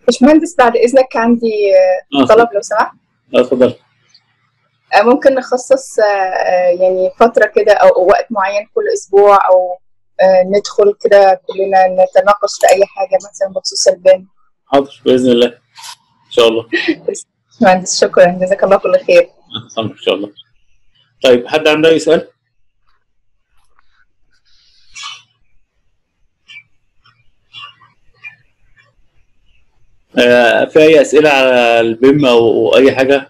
باشمهندس بعد اذنك عندي آه، اه طلب لو سمحت اه اتفضل آه، ممكن نخصص آه، آه، يعني فترة كده أو وقت معين كل أسبوع أو آه، ندخل كده كلنا نتناقش في أي حاجة مثلا بخصوص البن حاضر باذن الله ان شاء الله مهندس شكرا جزاك الله كل خير أمر ان شاء الله طيب حد عنده اي سؤال؟ آه في اي اسئله على البيم او أو اي حاجه؟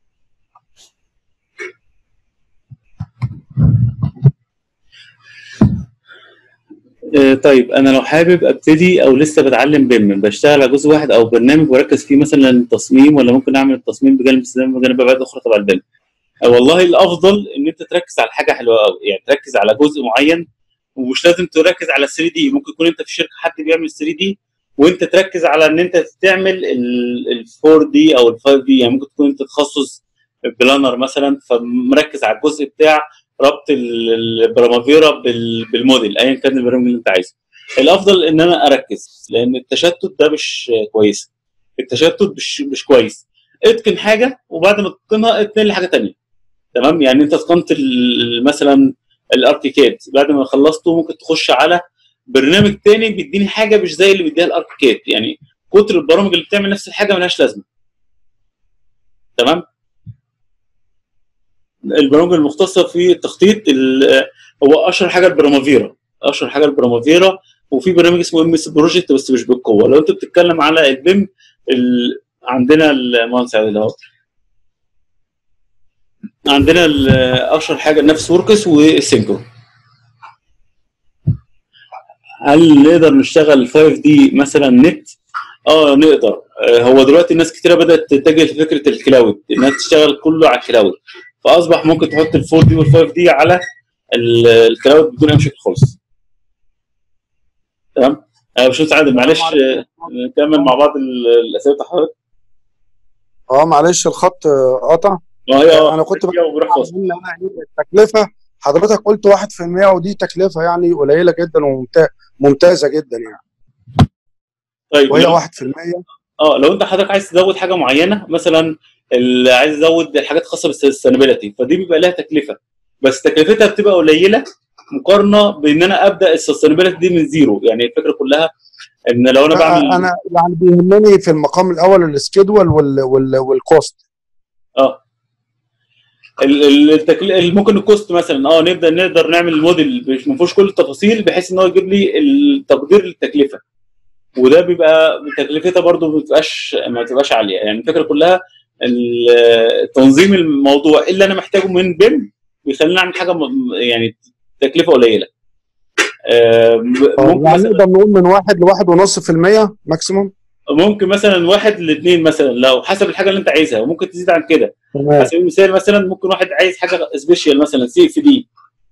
آه، طيب انا لو حابب ابتدي او لسه بتعلم بيم بشتغل على جزء واحد او برنامج واركز فيه مثلا التصميم ولا ممكن اعمل التصميم بجانب استخدام بجانب ابعاد اخرى تبع البيم آه، والله الافضل ان انت تركز على حاجه حلوه قوي يعني تركز على جزء معين ومش لازم تركز على 3 دي ممكن يكون انت في شركه حد بيعمل 3 دي وانت تركز على ان انت تعمل ال 4 دي او ال 5 دي يعني ممكن تكون انت تخصص بلانر مثلا فمركز على الجزء بتاع ربط ال- البرامافيرا بال- بالموديل ايا كان البرنامج اللي انت عايزه الافضل ان انا اركز لان التشتت ده مش كويس التشتت مش مش كويس اتقن حاجه وبعد ما تتقنها اتنقل لحاجه تانية تمام يعني انت اتقنت ال- مثلا الاركيكاد بعد ما خلصته ممكن تخش على برنامج تاني بيديني حاجه مش زي اللي بيديها الاركيكاد يعني كتر البرامج اللي بتعمل نفس الحاجه ملهاش لازمه تمام البرامج المختصه في التخطيط ال- هو اشهر حاجه البرامافيرا اشهر حاجه البرامافيرا وفي برنامج اسمه ام اس بروجكت بس مش بالقوه لو انت بتتكلم على البيم ال... عندنا المهندس عادل اهو عندنا ال- اشهر حاجه نفس وركس والسينكرو هل نقدر نشتغل 5 دي مثلا نت؟ اه نقدر آه، هو دلوقتي الناس كتيره بدات تتجه لفكره الكلاود انها تشتغل كله على الكلاود فاصبح ممكن تحط ال 4 دي وال 5 دي على ال- الكلاود بدون اي مشاكل خالص تمام آه، باشمهندس عادل معلش آه، نكمل مع بعض ال- الاسئله بتاع حضرتك اه معلش الخط آه، قطع اه هي اه انا كنت فيها وبروح فاصل إن أنا إيه التكلفه حضرتك قلت 1% ودي تكلفه يعني قليله جدا وممتازه ممتازه جدا يعني طيب وهي لو- 1% اه لو انت حضرتك عايز تزود حاجه معينه مثلا اللي عايز ازود الحاجات الخاصه بالسستينابيلتي فدي بيبقى لها تكلفه بس تكلفتها بتبقى قليله مقارنه بان انا ابدا السستينابيلتي دي من زيرو يعني الفكره كلها ان لو انا بعمل انا يعني بيهمني في المقام الاول السكيدول وال وال والكوست اه ال- ال- التكل... ال- ممكن الكوست مثلا اه نبدا نقدر نعمل موديل مش ما فيهوش كل التفاصيل بحيث ان هو يجيب لي التقدير للتكلفه وده بيبقى تكلفتها برضو ما بتبقاش ما بتبقاش عاليه يعني الفكره كلها ال- تنظيم الموضوع اللي انا محتاجه من بيم بيخليني اعمل حاجه م- يعني تكلفه قليله آه، ممكن يعني مثلا نقدر نقول من واحد لواحد ونص في المية ماكسيموم ممكن مثلا واحد لاثنين مثلا لو حسب الحاجه اللي انت عايزها وممكن تزيد عن كده على تمام سبيل المثال مثلا ممكن واحد عايز حاجه سبيشال مثلا سي اف دي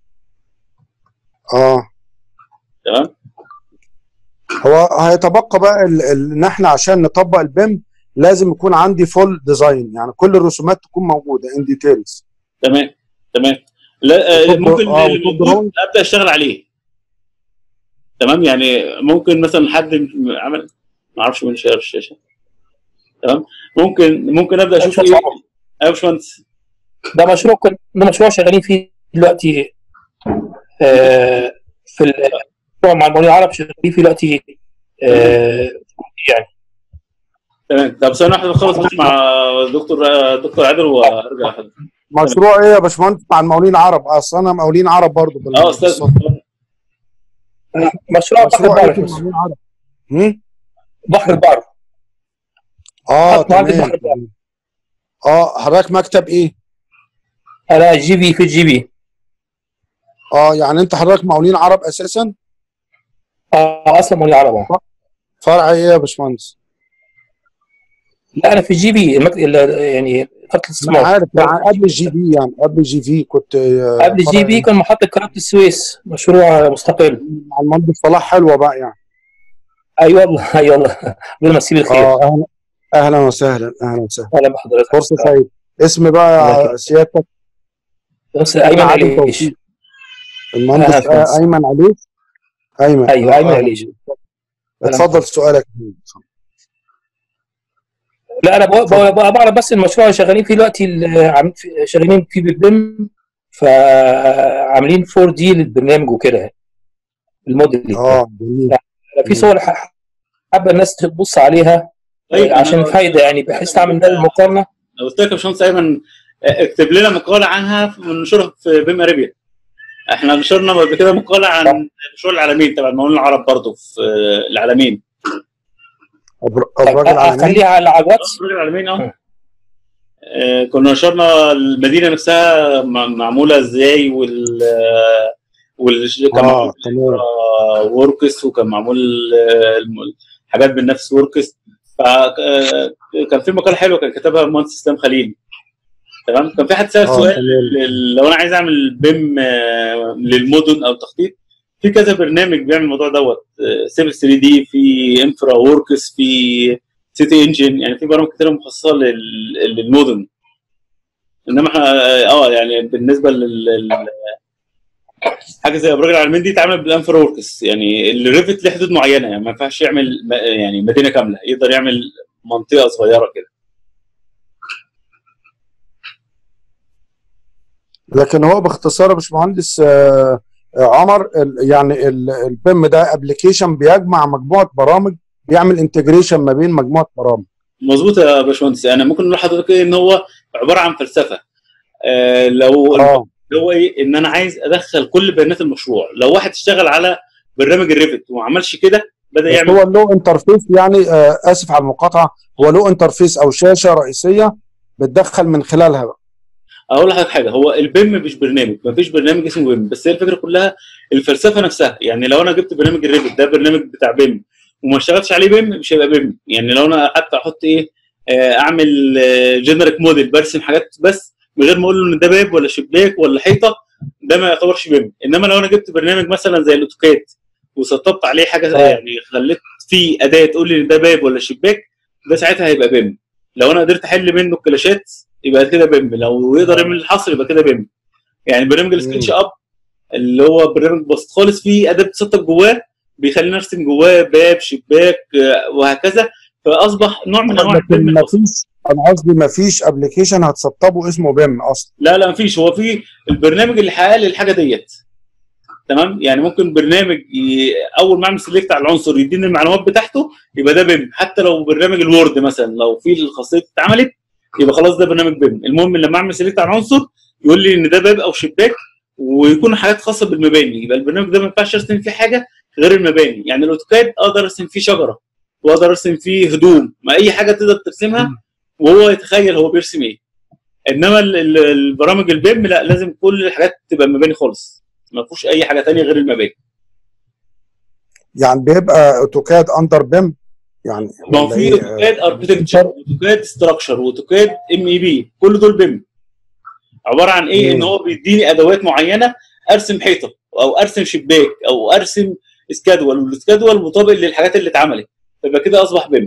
اه تمام هو هيتبقى بقى ال- ال- ان احنا عشان نطبق البيم لازم يكون عندي فول ديزاين يعني كل الرسومات تكون موجوده ان ديتيلز تمام تمام لا آه، وتوب- ممكن آه، اللي وتوب موجود دراون. ابدا اشتغل عليه تمام يعني ممكن مثلا حد م- عمل ما اعرفش مين شير الشاشه تمام ممكن ممكن ابدا اشوف ايه ايوه يا باشمهندس ده مشروع كن... ده مشروع شغالين فيه دلوقتي آه في ال- مشروع مع المولى العرب شغالين فيه دلوقتي آه يعني تمام طب ثانيه واحده نخلص بس مع دكتور آه، دكتور عادل وارجع لحضرتك مشروع ايه يا باشمهندس مع المقاولين العرب اصل انا مقاولين عرب برضو بال- اه استاذ بالصدفة. مشروع بحر مشروع ايه البحر في المقاولين العرب هم؟ بحر البحر اه خط معالجة تمام بحر البحر. اه حضرتك مكتب ايه انا جي بي في الجي بي اه يعني انت حضرتك مقاولين عرب اساسا آه اصلا مولى العرب آه. فرع ايه يا باشمهندس لا انا في الجي بي المك... ال- يعني خط انا الاستثمار عارف يعني قبل الجي بي يعني قبل الجي في كنت آه، قبل الجي فرع بي كان محطه قناه السويس مشروع مستقل مع المهندس صلاح حلوه بقى يعني اي والله اي والله ربنا يمسيه بالخير اه اهلا اهلا وسهلا اهلا وسهلا اهلا بحضرتك فرصه سعيده اسم الله بقى يكرمك. سيادتك بس ايمن عادل عليش توفيق. المهندس أهلا وسهلا. آه، ايمن عليش ايمن ايوه آه، ايمن أهلا. عليش اتفضل سؤالك لا انا بق- بق- بق- بعرف بس المشروع اللي شغالين فيه دلوقتي اللي عم- في- شغالين فيه بالبيم فعاملين 4 دي للبرنامج وكده يعني الموديل اه جميل في صور ح- حابه الناس تبص عليها طيب، عشان أنا- فايده يعني بحيث تعمل ده المقارنه أنا قلت لك يا باشمهندس ايمن آه، اكتب لنا مقاله عنها وننشرها في بيم اريبيا احنا نشرنا قبل كده مقاله عن مشروع العالمين تبع المقاولين العرب برضه في آه، العالمين أبر- ابراج العالمين اخليها على على الواتس مشروع العالمين اه آه، كنا نشرنا المدينه نفسها م- معموله ازاي وال آه، وال كان اه معمول تمام آه، وركس وكان معمول آه، الم- حاجات بالنفس وركس فكان في مقال حلو كان كتبها المهندس اسلام خليل تمام كان في حد سال اه سؤال تمام لل- لو انا عايز اعمل بيم آه، للمدن او تخطيط في كذا برنامج بيعمل الموضوع دوت سيفل 3 دي في انفرا وركس في سيتي انجن يعني في برامج كتير مخصصه لل- للمدن انما احنا اه يعني بالنسبه لل لل- حاجه زي ابراج العالمين دي اتعملت بالانفرا وركس يعني الريفت له حدود معينه يعني ما ينفعش يعمل م- يعني مدينه كامله يقدر يعمل منطقه صغيره كده لكن هو باختصار يا باشمهندس آه، آه، عمر ال- يعني ال- البيم ده ابلكيشن بيجمع مجموعه برامج بيعمل انتجريشن ما بين مجموعه برامج مظبوط يا باشمهندس يعني ممكن نقول لحضرتك ايه ان هو عباره عن فلسفه آه لو اه اللي هو ايه ان انا عايز ادخل كل بيانات المشروع لو واحد اشتغل على برنامج الريفت وما عملش كده بدا بس يعمل هو له انترفيس يعني آه، اسف على المقاطعه هو له انترفيس او شاشه رئيسيه بتدخل من خلالها بقى اقول لحضرتك حاجه هو البيم مش برنامج ما فيش برنامج اسمه بيم بس هي الفكره كلها الفلسفه نفسها يعني لو انا جبت برنامج الريفت ده برنامج بتاع بيم وما اشتغلتش عليه بيم مش هيبقى بيم يعني لو انا قعدت احط ايه آه، اعمل جنريك موديل برسم حاجات بس من غير ما اقول له ان ده باب ولا شباك ولا حيطه ده ما يعتبرش بيم انما لو انا جبت برنامج مثلا زي الاوتوكاد وسطبت عليه حاجه آه. يعني خليت فيه اداه تقول لي ان ده باب ولا شباك ده ساعتها هيبقى بيم لو انا قدرت احل منه الكلاشات يبقى كده بيم لو يقدر يعمل الحصر يبقى كده بيم يعني برنامج السكتش اب اللي هو برنامج بسيط خالص فيه اداه بتسطب جواه بيخليني ارسم جواه باب شباك آه، وهكذا فاصبح نوع من انواع لكن البيم ما البسيط. فيش انا قصدي ما فيش ابلكيشن هتسطبه اسمه بيم اصلا لا لا مفيش هو في البرنامج اللي حقق لي الحاجه ديت تمام يعني ممكن برنامج ي... اول ما اعمل سيلكت على العنصر يديني المعلومات بتاعته يبقى ده بيم حتى لو برنامج الوورد مثلا لو في الخاصيه اتعملت يبقى خلاص ده برنامج بيم المهم لما اعمل سيلكت على العنصر يقول لي ان ده باب او شباك ويكون حاجات خاصه بالمباني يبقى البرنامج ده ما ينفعش ارسم فيه حاجه غير المباني يعني الاوتوكاد اقدر ارسم فيه شجره واقدر ارسم فيه هدوم ما اي حاجه تقدر ترسمها وهو يتخيل هو بيرسم ايه انما ال- ال- البرامج البيم لا لازم كل الحاجات تبقى مباني خالص ما فيهوش اي حاجه تانية غير المباني يعني بيبقى اوتوكاد اندر بيم يعني ما هو ولا في إيه؟ اوتوكاد اركتكتشر اوتوكاد ستراكشر واوتوكاد ام اي بي كل دول بيم عباره عن ايه مم. ان هو بيديني ادوات معينه ارسم حيطه او ارسم شباك او ارسم سكادول والسكادول مطابق للحاجات اللي اتعملت فيبقى كده اصبح بيم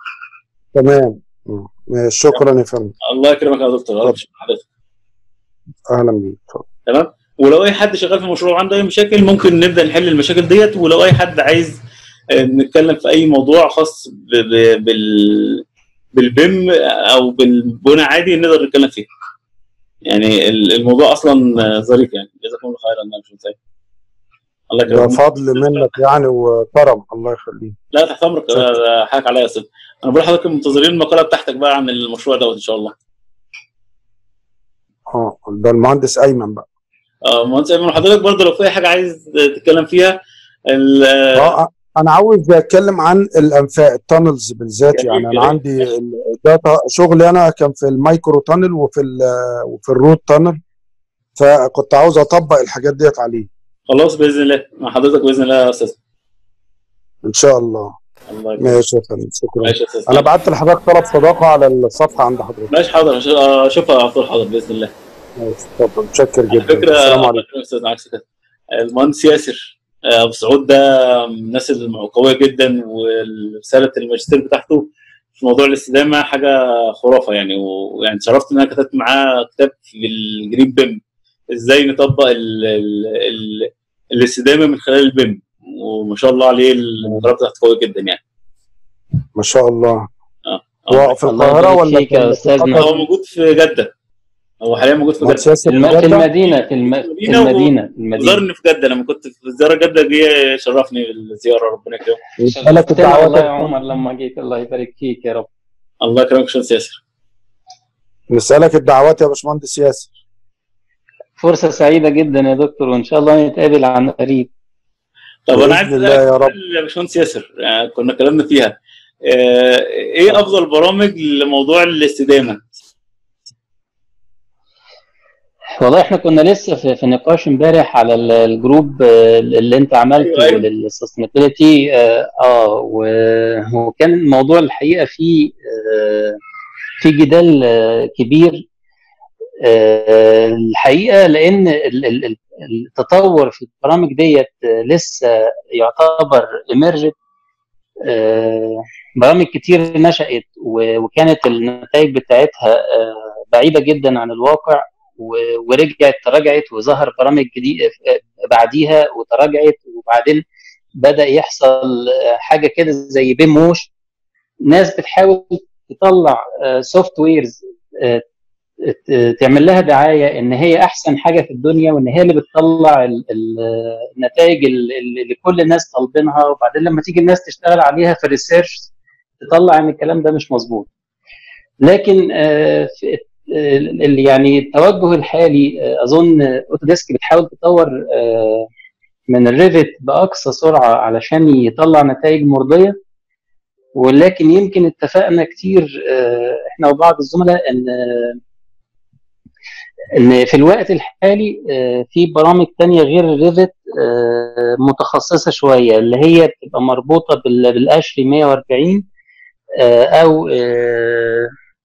تمام مم. ماشي، شكرا يا فندم الله يكرمك يا دكتور الله يشكر حضرتك اهلا بيك اتفضل. تمام ولو اي حد شغال في مشروع عنده اي مشاكل ممكن نبدا نحل المشاكل ديت ولو اي حد عايز آه، نتكلم في اي موضوع خاص ب- ب- بال بالبيم او بالبنى عادي نقدر نتكلم فيه يعني ال- الموضوع اصلا آه، ظريف يعني جزاكم الله خيرا انا مش متضايق. الله ده يكرمك فضل منك يعني وكرم الله يخليك لا تحت امرك آه، حقك عليا يا استاذ انا بقول لحضرتك منتظرين المقاله بتاعتك بقى عن المشروع دوت ان شاء الله اه ده المهندس ايمن بقى اه مهندس ايمن حضرتك برضه لو في اي حاجه عايز تتكلم فيها ال- اه انا عاوز اتكلم عن الانفاق التانلز بالذات يا يعني ريت، انا يا عندي الداتا شغلي انا كان في المايكرو تانل وفي ال- وفي الروت تانل فكنت عاوز اطبق الحاجات ديت عليه خلاص باذن الله مع حضرتك باذن الله يا استاذ ان شاء الله الله يكرمك ماشي يا فندم شكرا ماشي يا استاذ انا بعت لحضرتك طلب صداقه على الصفحه عند حضرتك ماشي حاضر هش- اشوفها على طول حاضر باذن الله ماشي اتفضل متشكر على جدا فكره السلام الله عليكم يكرمك يا استاذ عكس كده المهندس ياسر آه، ابو سعود ده من الناس القويه جدا ورساله الماجستير بتاعته في موضوع الاستدامه حاجه خرافه يعني ويعني شرفت ان انا كتبت معاه كتاب في الجرين بيم ازاي نطبق ال ال ال الاستدامه من خلال البيم وما شاء الله عليه المقالة بتاعته قويه جدا يعني ما شاء الله هو في الله القاهره يبارك ولا فيك يا في أستاذنا. هو موجود في جده هو حاليا موجود في مهندس جده ياسر في, الم... في جدة؟ المدينه في, الم... في المدينة و- المدينه في المدينه زارني في جده لما كنت في زياره جده جه شرفني بالزياره ربنا يكرمه يبقى لك شرفتنا والله يا الدعوات عمر لما جيت الله يبارك فيك يا رب الله يكرمك شمس ياسر نسالك الدعوات يا باشمهندس ياسر فرصه سعيده جدا يا دكتور وان شاء الله نتقابل عن قريب طب بإذن انا عايز الله اسالك يا رب. سؤال يا باشمهندس ياسر يعني كنا اتكلمنا فيها آه، ايه افضل برامج لموضوع الاستدامه؟ والله احنا كنا لسه في, في نقاش امبارح على ال- الجروب آه، اللي انت عملته أيوة، أيوة. للسستينابيلتي اه آه، و- وكان الموضوع الحقيقه فيه آه، في جدال آه، كبير آه، الحقيقه لان ال- ال- ال- التطور في البرامج ديت آه، لسه يعتبر emergent آه، برامج كتير نشأت و- وكانت النتائج بتاعتها آه، بعيدة جدا عن الواقع و- ورجعت تراجعت وظهر برامج جديدة بعديها وتراجعت وبعدين بدأ يحصل آه، حاجة كده زي بيم موش ناس بتحاول تطلع سوفت ويرز تعمل لها دعايه ان هي احسن حاجه في الدنيا وان هي اللي بتطلع ال- ال- النتائج ال- اللي كل الناس طالبينها وبعدين لما تيجي الناس تشتغل عليها في الريسيرش تطلع ان الكلام ده مش مظبوط لكن آه، في- آه، ال- يعني التوجه الحالي آه، اظن اوتوديسك بتحاول تطور آه، من الريفت باقصى سرعه علشان يطلع نتائج مرضيه ولكن يمكن اتفقنا كتير آه، احنا وبعض الزملاء ان ان في الوقت الحالي آه، في برامج تانية غير الريفت آه، متخصصة شوية اللي هي بتبقى مربوطة بال- بالاشري 140 آه، او آه،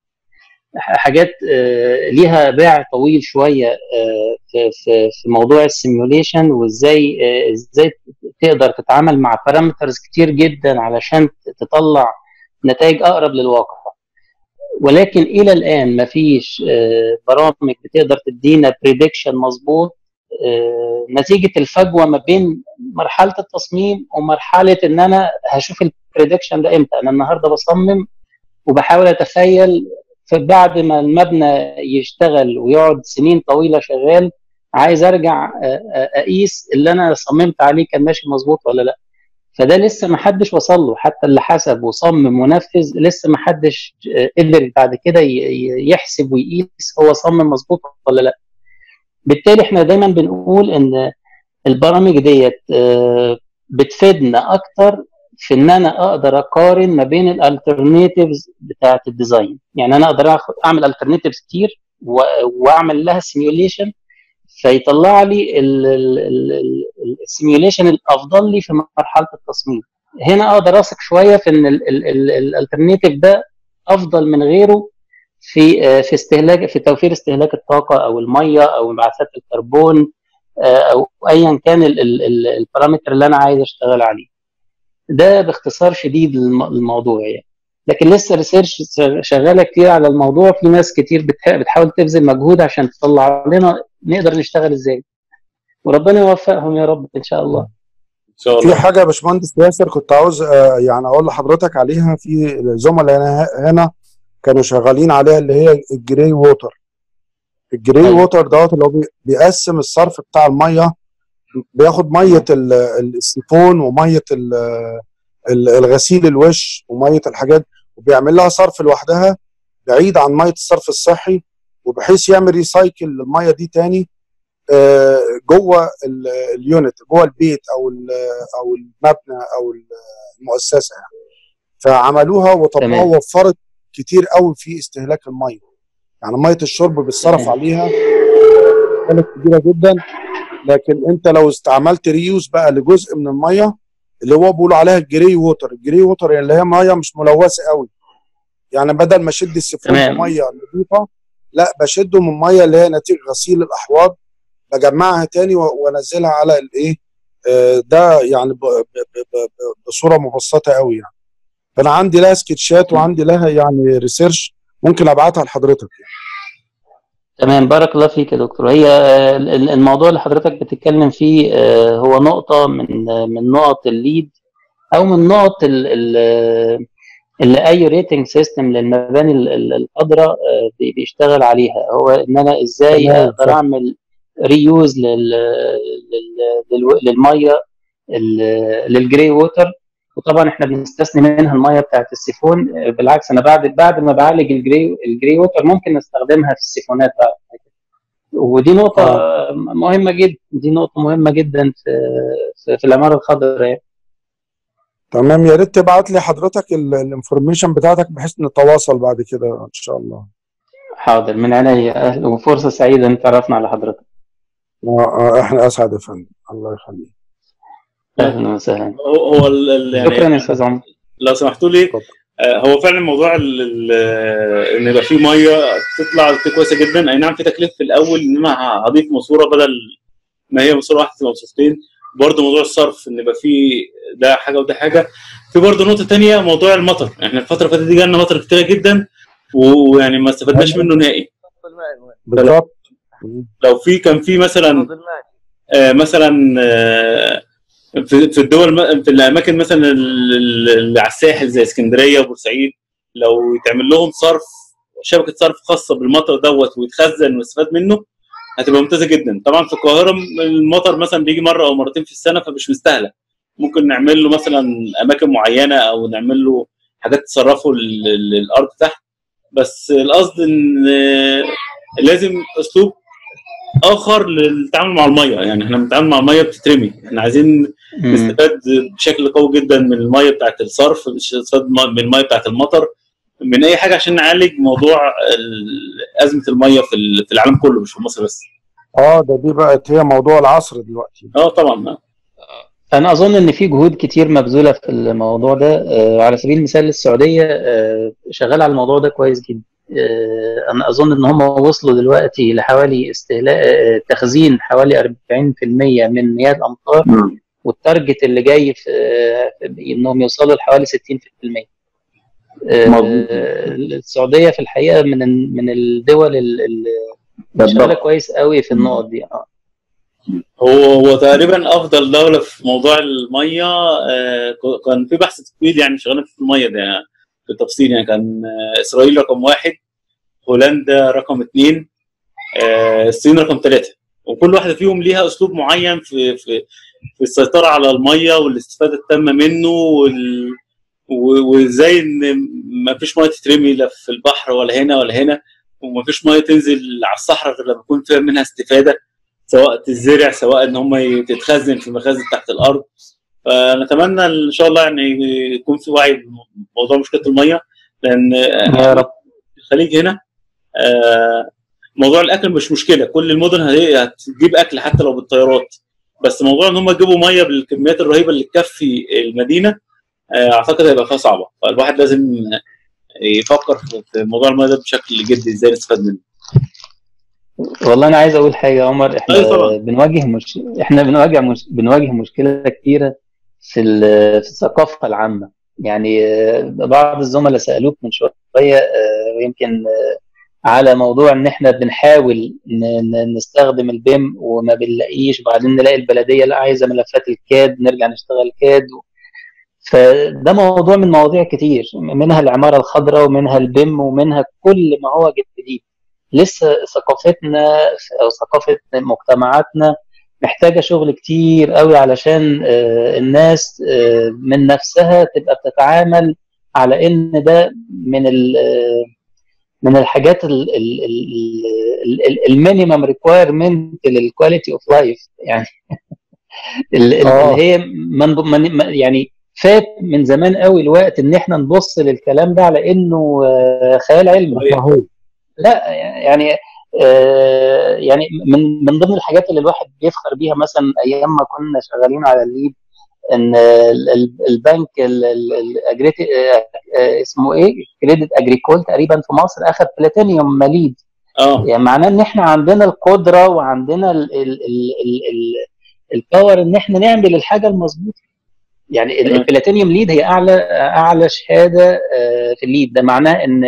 حاجات آه، ليها باع طويل شوية آه، في في في موضوع السيميوليشن وازاي آه، ازاي تقدر تتعامل مع بارامترز كتير جدا علشان تطلع نتائج اقرب للواقع ولكن الى الان ما فيش برامج بتقدر تدينا بريدكشن مظبوط آه، نتيجه الفجوه ما بين مرحله التصميم ومرحله ان انا هشوف البريدكشن ده امتى انا النهارده بصمم وبحاول اتخيل في بعد ما المبنى يشتغل ويقعد سنين طويله شغال عايز ارجع آه، آه، اقيس اللي انا صممت عليه كان ماشي مظبوط ولا لا فده لسه ما حدش وصل له حتى اللي حسب وصمم ونفذ لسه ما حدش آه، قدر بعد كده ي- ي- يحسب ويقيس هو صمم مظبوط ولا لا بالتالي احنا دايما بنقول ان البرامج ديت آه، بتفيدنا اكتر في ان انا اقدر اقارن ما بين الالترناتيفز بتاعه الديزاين يعني انا اقدر آخد- اعمل الترناتيفز كتير و- واعمل لها سيميوليشن فيطلع لي السيميوليشن الافضل لي في مرحله التصميم هنا اقدر اثق شويه في ان الالترناتيف ده افضل من غيره في آه، في استهلاك في توفير استهلاك الطاقه او الميه او انبعاثات الكربون آه، او ايا كان ال- ال- ال- البارامتر اللي انا عايز اشتغل عليه ده باختصار شديد الم- الموضوع يعني لكن لسه ريسيرش شغاله كتير على الموضوع في ناس كتير بتح- بتحاول تبذل مجهود عشان تطلع لنا نقدر نشتغل ازاي وربنا يوفقهم يا رب ان شاء الله ان شاء في الله حاجه يا باشمهندس ياسر كنت عاوز آه، يعني اقول لحضرتك عليها في زملاء هنا هنا كانوا شغالين عليها اللي هي الجري ووتر الجري أيوة. ووتر دوت اللي هو بي- بيقسم الصرف بتاع الميه بياخد ميه ال- السيفون وميه ال- ال- الغسيل الوش وميه الحاجات وبيعمل لها صرف لوحدها بعيد عن ميه الصرف الصحي وبحيث يعمل ريسايكل للميه دي تاني آه، جوه ال- اليونت جوه البيت او ال- او المبنى او المؤسسه يعني فعملوها وطبقوها تمام. وفرت كتير قوي في استهلاك الميه يعني ميه الشرب بيتصرف تمام. عليها كانت كبيره جدا لكن انت لو استعملت ريوز بقى لجزء من الميه اللي هو بيقولوا عليها الجري ووتر الجري ووتر اللي هي ميه مش ملوثه قوي يعني بدل ما اشد السيفون تمام. بميه نظيفه لا بشده من ميه اللي هي نتيجه غسيل الاحواض بجمعها تاني و- وانزلها على الايه آه، ده يعني ب- ب- ب- ب- بصوره مبسطه قوي يعني فانا عندي لها سكتشات وعندي لها يعني ريسيرش ممكن ابعتها لحضرتك يعني. تمام بارك الله فيك يا دكتور هي آه، ال- الموضوع اللي حضرتك بتتكلم فيه آه، هو نقطة من آه، من نقط الليد أو من نقط ال ال اللي اي ريتنج سيستم للمباني ال- ال- الخضراء آه، بي- بيشتغل عليها هو ان انا ازاي تمام، اقدر فاهم. اعمل ريوز لل لل- للو- للميه ال- للجري ووتر وطبعا احنا بنستثني منها الميه بتاعت السيفون آه، بالعكس انا بعد بعد ما بعالج الجري الجري ووتر ممكن نستخدمها في السيفونات بعد كده. ودي نقطة مهمة جدا دي نقطة مهمة جدا في في, في العمارة الخضراء يعني. تمام يا ريت تبعت لي حضرتك الانفورميشن بتاعتك بحيث نتواصل بعد كده ان شاء الله حاضر من عينيا أهل- وفرصة سعيدة ان تعرفنا على حضرتك آه، آه، احنا اسعد يا فندم الله يخليك اهلا وسهلا هو هو ال- ال- يعني شكرا يا استاذ عمر لو سمحتوا لي اتفضل. آه، هو فعلا موضوع ال- ال- آه، ان يبقى في ميه تطلع دي كويسه جدا اي نعم في تكليف في الاول ان انا هضيف ماسوره بدل ما هي ماسوره واحده تبقى ماسورتين برضه موضوع الصرف ان يبقى في ده حاجه وده حاجه في برضه نقطه تانية موضوع المطر احنا الفتره اللي فاتت دي جالنا مطر كتيره جدا ويعني ما استفدناش منه نهائي بالظبط لو في كان في مثلا آه، مثلا آه، في في الدول في الاماكن مثلا اللي على الساحل زي اسكندريه وبورسعيد لو يتعمل لهم صرف شبكه صرف خاصه بالمطر دوت ويتخزن ويستفاد منه هتبقى ممتازه جدا طبعا في القاهره المطر مثلا بيجي مره او مرتين في السنه فمش مستاهله ممكن نعمل له مثلا اماكن معينه او نعمل له حاجات تصرفه لل- للارض تحت بس القصد ان آه، لازم اسلوب اخر للتعامل مع الميه يعني احنا بنتعامل مع الميه بتترمي احنا عايزين مم. نستفاد بشكل قوي جدا من الميه بتاعت الصرف مش نستفاد من الميه بتاعت المطر من اي حاجه عشان نعالج موضوع ال- ازمه الميه في ال- في العالم كله مش في مصر بس اه ده دي بقت هي موضوع العصر دلوقتي اه طبعا انا اظن ان في جهود كتير مبذوله في الموضوع ده آه، على سبيل المثال السعوديه آه، شغاله على الموضوع ده كويس جدا آه، انا اظن ان هم وصلوا دلوقتي لحوالي استهلاك آه، تخزين حوالي 40% من مياه الامطار والتارجت اللي جاي في آه، انهم يوصلوا لحوالي 60% آه، مظبوط. السعوديه في الحقيقه من من الدول ال- ال- اللي شغاله كويس قوي في النقط دي اه هو هو تقريبا افضل دوله في موضوع الميه آه، ك- كان في بحث طويل يعني شغالين في الميه ده بالتفصيل يعني كان آه، اسرائيل رقم واحد هولندا رقم اثنين آه، الصين رقم ثلاثه وكل واحده فيهم ليها اسلوب معين في في في السيطره على الميه والاستفاده التامه منه وال و- وازاي ان ما فيش ميه تترمي لا في البحر ولا هنا ولا هنا وما فيش ميه تنزل على الصحراء غير لما يكون فيها منها استفاده سواء تزرع سواء ان هم تتخزن في مخازن تحت الارض فنتمنى ان شاء الله يعني يكون في وعي بموضوع مشكله الميه لان يا رب الخليج هنا آه، موضوع الاكل مش مشكله كل المدن هي- هتجيب اكل حتى لو بالطيارات بس موضوع ان هم يجيبوا ميه بالكميات الرهيبه اللي تكفي المدينه آه، اعتقد هيبقى فيها صعبه فالواحد لازم يفكر في في موضوع الميه ده بشكل جدي ازاي نستفاد منه والله انا عايز اقول حاجه يا عمر احنا أيوة طبعا. بنواجه مش... احنا بنواجه مش... بنواجه مشكله كتيره في ال... في الثقافه العامه يعني آه، بعض الزملاء سالوك من شويه آه، ويمكن آه، على موضوع ان احنا بنحاول ن... ن- نستخدم البيم وما بنلاقيش وبعدين نلاقي البلديه لا عايزه ملفات الكاد نرجع نشتغل كاد فده موضوع من مواضيع كتير منها العماره الخضراء ومنها البيم ومنها كل ما هو جديد لسه ثقافتنا او ثقافه مجتمعاتنا محتاجه شغل كتير قوي علشان آه، الناس آه، من نفسها تبقى بتتعامل على ان ده من ال آه، من الحاجات المينيمم ريكوايرمنت للكواليتي اوف لايف يعني ال- ال- آه. اللي هي من من من- يعني فات من زمان قوي الوقت ان احنا نبص للكلام ده على انه آه، خيال علمي صحيح لا يعني آه، يعني من من ضمن الحاجات اللي الواحد بيفخر بيها مثلا ايام ما كنا شغالين على الليد ان ال- ال- البنك ال- ال- الأجريتي آه، آه، اسمه ايه كريدت اجريكول تقريبا في مصر اخذ بلاتينيوم ماليد اه يعني معناه ان احنا عندنا القدره وعندنا ال ال ال ال ال الباور ان احنا نعمل الحاجه المظبوطه يعني ال- تمام. البلاتينيوم ليد هي اعلى اعلى شهاده آه، في الليد ده معناه ان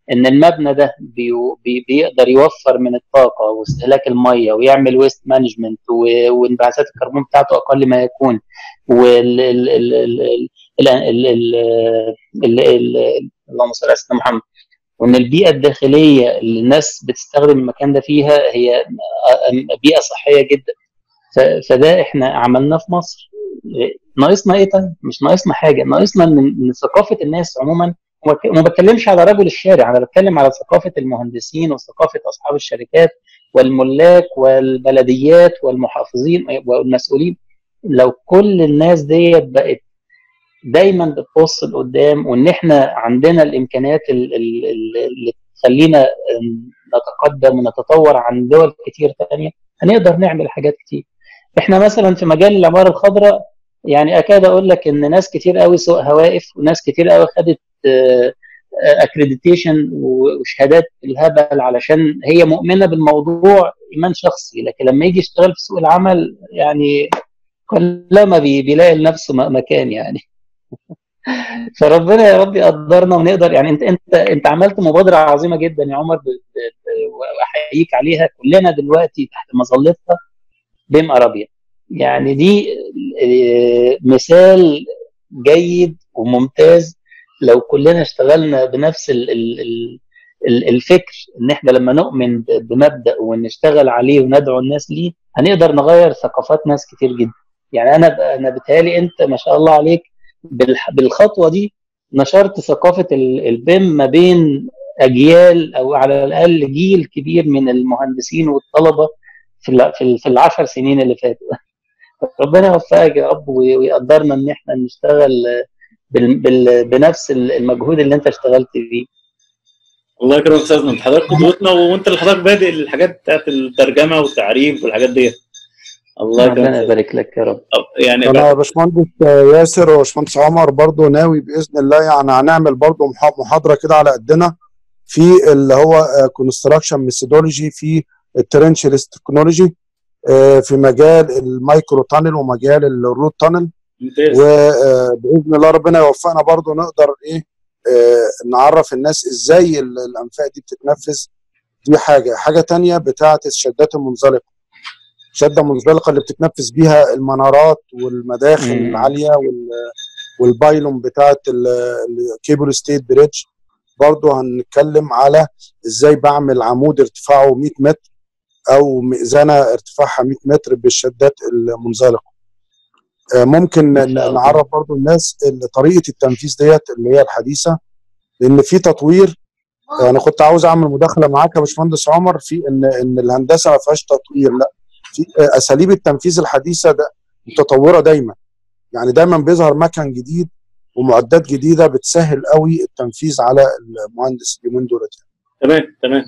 ان المبنى ده بي بي بيقدر يوفر من الطاقه واستهلاك الميه ويعمل ويست مانجمنت وانبعاثات الكربون بتاعته اقل ما يكون وال ال ال ال ال ال ال ال ال اللهم صل على سيدنا محمد وان البيئه الداخليه اللي الناس بتستخدم المكان ده فيها هي بيئه صحيه جدا فده احنا عملناه في مصر ناقصنا ايه طيب؟ مش ناقصنا حاجه ناقصنا ان ثقافه الناس عموما وما بتكلمش على رجل الشارع انا بتكلم على ثقافه المهندسين وثقافه اصحاب الشركات والملاك والبلديات والمحافظين والمسؤولين لو كل الناس ديت بقت دايما بتبص لقدام وان احنا عندنا الامكانيات اللي تخلينا نتقدم ونتطور عن دول كتير تانية هنقدر نعمل حاجات كتير احنا مثلا في مجال العماره الخضراء يعني اكاد اقول لك ان ناس كتير قوي سوق هوائف وناس كتير قوي خدت اكريديتيشن وشهادات الهبل علشان هي مؤمنه بالموضوع ايمان شخصي لكن لما يجي يشتغل في سوق العمل يعني كلما بيلاقي لنفسه مكان يعني فربنا يا رب يقدرنا ونقدر يعني انت انت انت عملت مبادره عظيمه جدا يا عمر واحييك عليها كلنا دلوقتي تحت مظلتها بيم ارابيا يعني دي مثال جيد وممتاز لو كلنا اشتغلنا بنفس ال ال ال الفكر ان احنا لما نؤمن بمبدا ونشتغل عليه وندعو الناس ليه هنقدر نغير ثقافات ناس كتير جدا يعني انا انا بتهيألي انت ما شاء الله عليك بالخطوه دي نشرت ثقافه البيم ما بين اجيال او على الاقل جيل كبير من المهندسين والطلبه في في العشر سنين اللي فاتوا ربنا يوفقك يا رب ويقدرنا ان احنا نشتغل بال بال بنفس المجهود اللي انت اشتغلت بيه الله يكرمك استاذنا انت حضرتك قدوتنا وانت اللي حضرتك بادئ الحاجات بتاعت الترجمه والتعريف والحاجات ديت الله يكرمك ربنا يبارك لك يا رب يعني انا يا باشمهندس ياسر وباشمهندس عمر برضو ناوي باذن الله يعني هنعمل برضو محاضره كده على قدنا في اللي هو كونستراكشن ميثودولوجي في الترنشلس تكنولوجي في مجال المايكرو تانل ومجال الروت تانل ممتاز وباذن الله ربنا يوفقنا برضو نقدر ايه نعرف الناس ازاي الانفاق دي بتتنفذ دي حاجه حاجه تانية بتاعه الشدات المنزلقه شده منزلقه اللي بتتنفذ بيها المنارات والمداخل مم. العاليه والبايلوم بتاعه الكيبل ستيت بريدج برضو هنتكلم على ازاي بعمل عمود ارتفاعه 100 متر او مئذنه ارتفاعها 100 متر بالشدات المنزلقه ممكن نعرف برضو الناس طريقه التنفيذ ديت اللي هي الحديثه لان في تطوير انا كنت عاوز اعمل مداخله معاك يا باشمهندس عمر في ان ان الهندسه ما فيهاش تطوير لا في اساليب التنفيذ الحديثه ده متطوره دايما يعني دايما بيظهر مكن جديد ومعدات جديده بتسهل قوي التنفيذ على المهندس اليومين دولت تمام تمام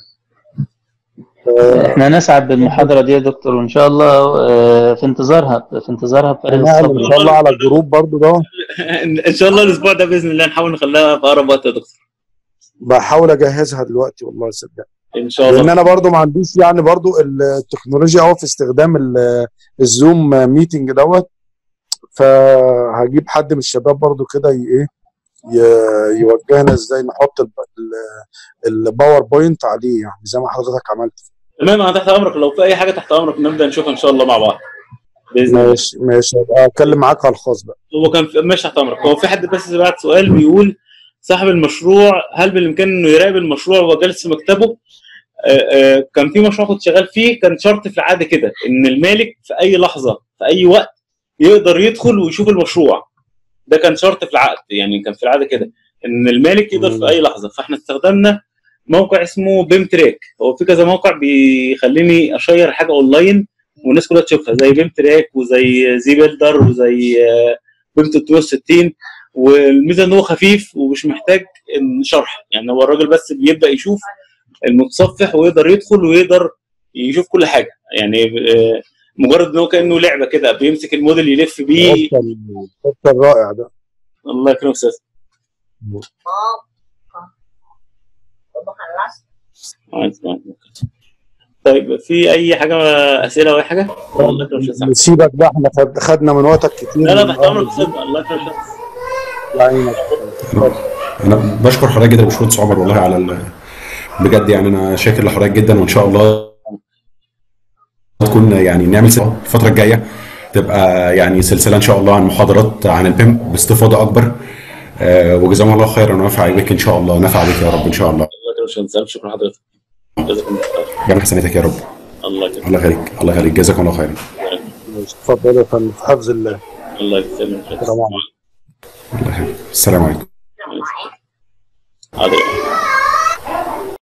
احنا نسعد بالمحاضره دي يا دكتور وان شاء الله في انتظارها في انتظارها بفارغ الصبر ان شاء الله على الجروب برضو ده ان شاء الله الاسبوع ده باذن الله نحاول نخليها في اقرب وقت يا دكتور بحاول اجهزها دلوقتي والله صدق ان شاء لان الله انا برضو ما عنديش يعني برضو التكنولوجيا اهو في استخدام ال- الزوم ميتنج دوت فهجيب حد من الشباب برضو كده ي- ايه ي- يوجهنا ازاي نحط ال- ال- الباوربوينت عليه يعني زي ما حضرتك عملت تمام انا تحت امرك لو في اي حاجه تحت امرك نبدا نشوفها ان شاء الله مع بعض باذن الله ماشي ماشي هبقى اتكلم معاك على الخاص بقى هو كان في... مش تحت امرك هو في حد بس بعت سؤال بيقول صاحب المشروع هل بالامكان انه يراقب المشروع وهو جالس في مكتبه آه، آه، كان في مشروع كنت شغال فيه كان شرط في العاده كده ان المالك في اي لحظه في اي وقت يقدر يدخل ويشوف المشروع ده كان شرط في العقد يعني كان في العاده كده ان المالك يقدر في اي لحظه فاحنا استخدمنا موقع اسمه بيم تراك هو في كذا موقع بيخليني اشير حاجه اونلاين والناس كلها تشوفها زي بيم تراك وزي زي بيلدر وزي آه، بيم 360 والميزه ان هو خفيف ومش محتاج شرح يعني هو الراجل بس بيبدا يشوف المتصفح ويقدر يدخل ويقدر يشوف كل حاجه يعني آه، مجرد ان هو كانه لعبه كده بيمسك الموديل يلف بيه الخطة الرائع ده الله يكرمك استاذ عايز- طيب في اي حاجه اسئله او اي حاجه؟ الله يكرمك استاذ أحمد. نسيبك بقى احنا خد- خدنا من وقتك كتير لا لا من تحت امرك أول استاذ الله يكرمك أستاذ. يعينك انا بشكر حضرتك جدا يا باشمهندس عمر والله على ال- بجد يعني انا شاكر لحضرتك جدا وان شاء الله تكون يعني نعمل سوا الفتره الجايه تبقى يعني سلسله ان شاء الله عن محاضرات عن البيم باستفاضه اكبر آه، وجزاهم الله خيرا ونفع بك ان شاء الله نفع بك يا رب ان شاء الله الله يكرمك يا باشمهندس شكرا حضرتك جزاكم الله خير ربنا حسناتك يا رب الله يكرمك الله يخليك الله يخليك جزاكم الله خيرا اتفضل يا فندم في حفظ الله الله يسلمك السلام عليكم الله يخليك السلام عليكم حاضر